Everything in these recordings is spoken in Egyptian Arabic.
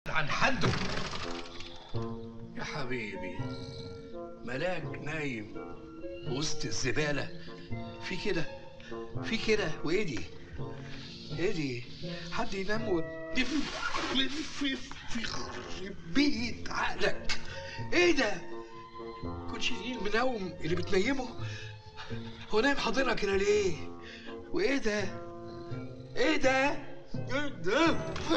عن حده يا حبيبي ملاك نايم وسط الزبالة في كده في كده وايه دي؟ ايه دي؟ حد ينام ويلف لف في خرب بيت عقلك ايه ده؟ كنتش دي المنوم اللي بتنيمه؟ هو نايم حاضنها كده ليه؟ وايه ده؟ ايه ده؟ ايه ده؟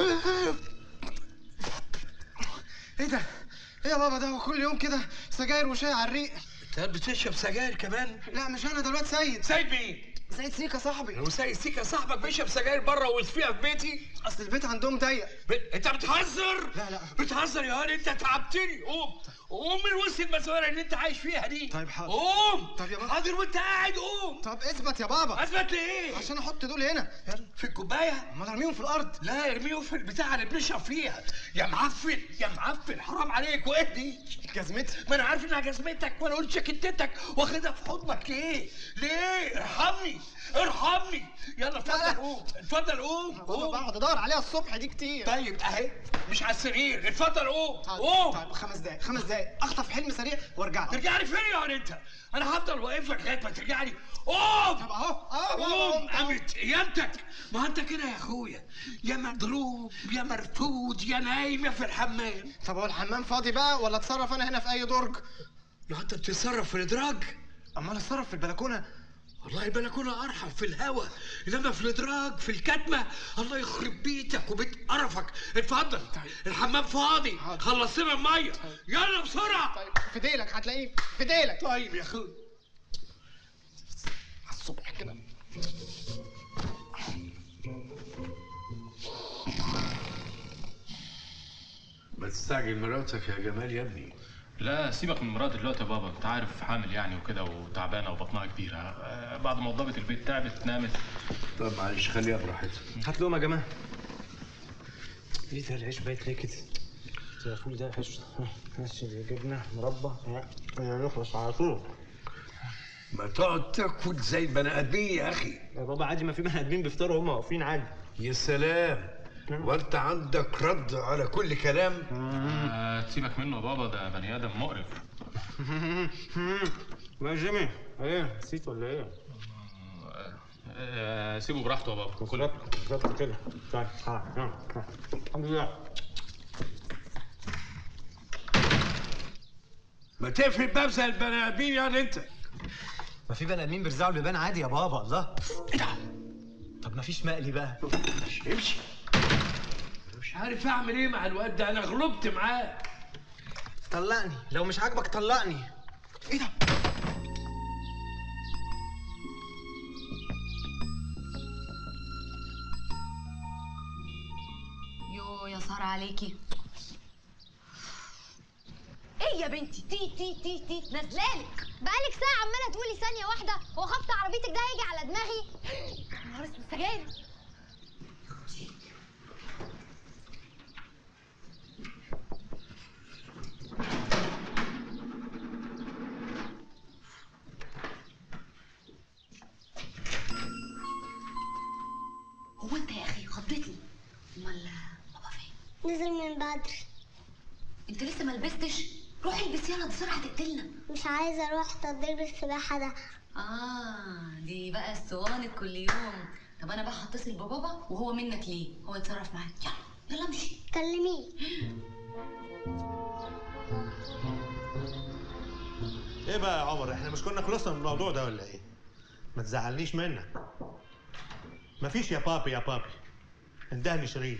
ايه ده؟ ايه يا بابا ده هو كل يوم كده سجاير وشاي على الريق انت بتشرب سجاير كمان؟ لا مش انا ده الواد سيد سيد مين؟ سيد سيكا صاحبي لو سيد سيكا صاحبك بيشرب سجاير بره وفيها في بيتي اصل البيت عندهم ضيق ب... انت بتهزر؟ لا، لا. بتهزر يا هاني انت تعبتني قوم قوم من وسط المسؤولية اللي انت عايش فيها دي طيب حاضر. قوم طب يا بابا. حاضر وانت قاعد قوم طب اثبت يا بابا اثبت ليه؟ عشان احط دول هنا يلا في الكوباية امال ارميهم في الارض لا ارميهم في البتاع اللي بنشرب فيها يا معفن يا معفن حرام عليك واهدي جزمتي ما انا عارف انها جزمتك وانا قلت شكتتك واخدها في حضنك ليه؟ ليه؟ ارحمني ارحمني يلا اتفضل قوم اتفضل قوم بابا قوم بقعد ادور عليها الصبح دي كتير طيب اهي مش على السرير اتفضل قوم طيب قوم طيب خمس دقايق خمس دقايق اخطف حلم سريع وارجع لك. ترجع لي فين يا ولد انت؟ انا هفضل واقف لك لغايه ما ترجع لي قوم طب اهو اه بابا قوم قمت أهو. قامت قيامتك ما انت كده يا اخويا يا مضروب يا مرفوض يا نايم يا في الحمام طب هو الحمام فاضي بقى ولا اتصرف انا هنا في اي درج يا انت بتتصرف في الادراج امال اتصرف في البلكونه والله البلكونه ارحم في الهوا انما في الادراج في الكتمه الله يخرب بيتك وبيت قرفك اتفضل الحمام فاضي حاضر. خلصنا الميه يلا بسرعه طيب في ديلك هتلاقيه في ديلك طيب يا اخويا على الصبح كده ما تستعجل مراتك يا جمال يا ابني لا سيبك من مراتي دلوقتي يا بابا انت عارف حامل يعني وكده وتعبانه وبطنها كبيره آه، بعد ما وضبت البيت تعبت نامت طب معلش خليها براحتها هات لهم يا جماعه ايه ده العيش بايت ليه كده؟ ده الفول ده عيش ماشي جبنه مربى ها، نخلص على طول ما تقعد تاكل زي البني ادمين يا اخي يا بابا عادي ما في بني ادمين بيفطروا هم واقفين عادي يا سلام وانت عندك رد على كل كلام آه، سيبك منه يا بابا ده بني ادم مقرف يا جيمي ايه نسيت ولا ايه؟ آه، سيبه براحته يا بابا كل بالظبط بالظبط كده طيب ها يلا ها. الحمد لله ما تقفل الباب زي البني ادمين يعني انت ما في بني ادمين بيرزعوا البيبان عادي يا بابا الله ايه ده طب ما فيش مقلي بقى امشي امشي مش عارف اعمل ايه مع الواد ده انا غلبت معاه طلقني لو مش عاجبك طلقني ايه ده؟ يو يا سارة عليكي ايه يا بنتي تي تي تي تي نازلالك بقالك ساعة عمالة تقولي ثانية واحدة هو خبط عربيتك ده هيجي على دماغي نهار اسود سجاير هو انت يا اخي خضتني امال بابا فين نزل من بدري انت لسه ما لبستش روحي البسي يلا دي سرعه هتقتلنا مش عايزة اروح تدريب السباحة ده اه دي بقى الصوانت كل يوم طب انا بقى هتصل ببابا وهو منك ليه هو يتصرف معاك يلا يلا امشي كلميه ايه بقى يا عمر احنا مش كنا خلصنا من الموضوع ده ولا ايه ما تزعلنيش منك مفيش يا بابي يا بابي اندهني شيرين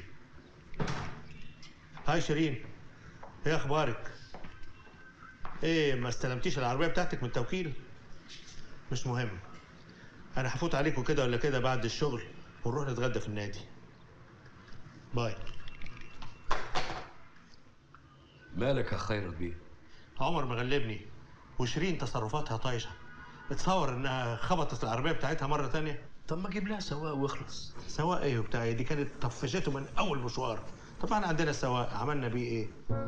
هاي شيرين ايه اخبارك ايه ما استلمتيش العربيه بتاعتك من التوكيل مش مهم انا هفوت عليكم كده ولا كده بعد الشغل ونروح نتغدى في النادي باي مالك يا خير بيه عمر مغلبني وشيرين تصرفاتها طايشه اتصور انها خبطت العربيه بتاعتها مره تانية طب ما اجيب لها سواق واخلص سواق ايه وبتاع إيه؟ دي كانت طفشته من اول مشوار طبعا عندنا سواق عملنا بيه ايه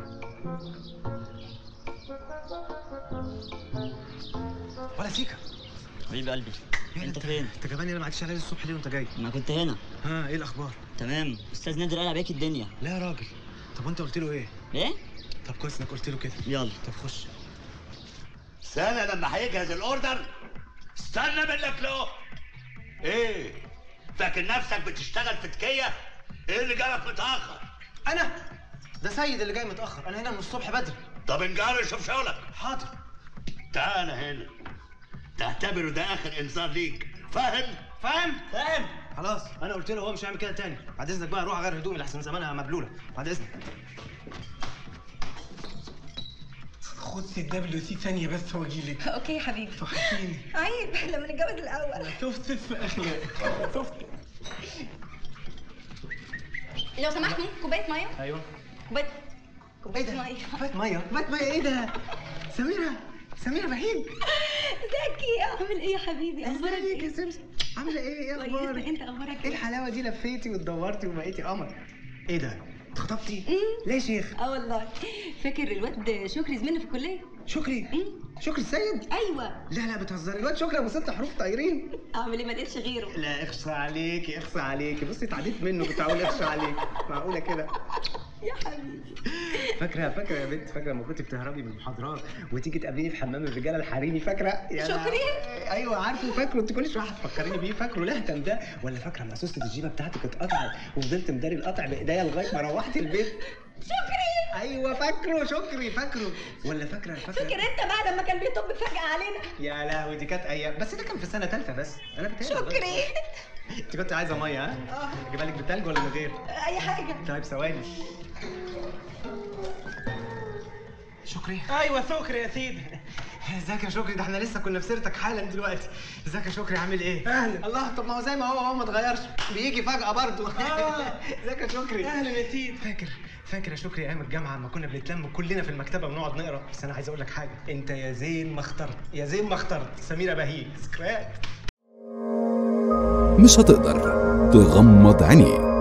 ولا سيكا حبيب قلبي إيه انت انت فين؟ انت كمان انا ما عدتش عليا الصبح ليه وانت جاي ما كنت هنا ها ايه الاخبار تمام استاذ نادر قال عليك الدنيا لا يا راجل طب وانت قلت له ايه ايه طب كويس انك قلت له كده يلا طب خش استنى لما هيجهز الاوردر استنى منك له ايه فاكر نفسك بتشتغل في تكيه ايه اللي جابك متاخر انا ده سيد اللي جاي متاخر انا هنا من الصبح بدري طب انجار شوف شغلك حاضر تعال هنا تعتبره ده اخر انذار ليك فاهم فاهم فاهم خلاص انا قلت له هو مش هيعمل كده تاني بعد اذنك بقى روح غير هدومي لحسن زمانها مبلوله بعد اذنك خد سي دبليو سي ثانية بس واجي لك اوكي يا حبيبي وحشيني عيب لما نتجوز الاول شفت في اخلاق شفت لو سمحت ممكن كوبايه ميه ايوه كوبايه ايه كوبايه ده ميه كوبايه ميه كوبايه ميه ايه ده سميره سميره بهيج زكي عامل ايه يا حبيبي اخبارك ازيك يا ايه سمسم عامله ايه ايه كويسة، اخبارك انت اخبارك ايه ايه الحلاوه دي لفيتي واتدورتي وبقيتي قمر ايه ده اتخطبتي ليه يا شيخ اه والله فاكر الواد شكري زميلنا في الكليه شكري شكري السيد ايوه لا لا بتهزري الواد شكري ابو ست حروف طايرين اعمل ايه ما لقيتش غيره لا اخصى عليكي اخصى عليكي بصي اتعديت منه كنت هقول اخصى عليكي معقوله كده يا حبيبي فاكره فاكره يا بنت فاكره لما كنت بتهربي من المحاضرات وتيجي تقابليني في حمام الرجاله الحريمي فاكره يا شكري؟ لهوي. ايوه عارفه فاكره انت كل شويه هتفكريني بيه فاكره لهتم ده ولا فاكره لما سوسه الجيبه بتاعتك اتقطعت وفضلت مداري القطع بايديا لغايه ما روحت البيت شكري ايوه فاكره شكري فاكره ولا فاكره فاكر فاكره انت بقى لما كان بيطب فجاه علينا يا لهوي دي كانت ايام بس ده كان في سنه ثالثه بس انا كنت شكري انت كنت عايزه ميه ها؟ اجيبها لك بتلج ولا من غير؟ اي حاجه طيب ثواني شكري ايوه سكر يا سيدي ازيك يا شكري ده احنا لسه كنا في سيرتك حالا دلوقتي ازيك يا شكري عامل ايه أهلا. الله طب ما هو زي ما هو هو ما اتغيرش بيجي فجأة برضه آه. ازيك يا شكري اهلا يا سيدي فاكر فاكر يا شكري ايام الجامعه لما كنا بنتلم كلنا في المكتبه ونقعد نقرا بس انا عايز اقول لك حاجه انت يا زين ما اخترت يا زين ما اخترت سميره بهيج ذكريات مش هتقدر تغمض عينيك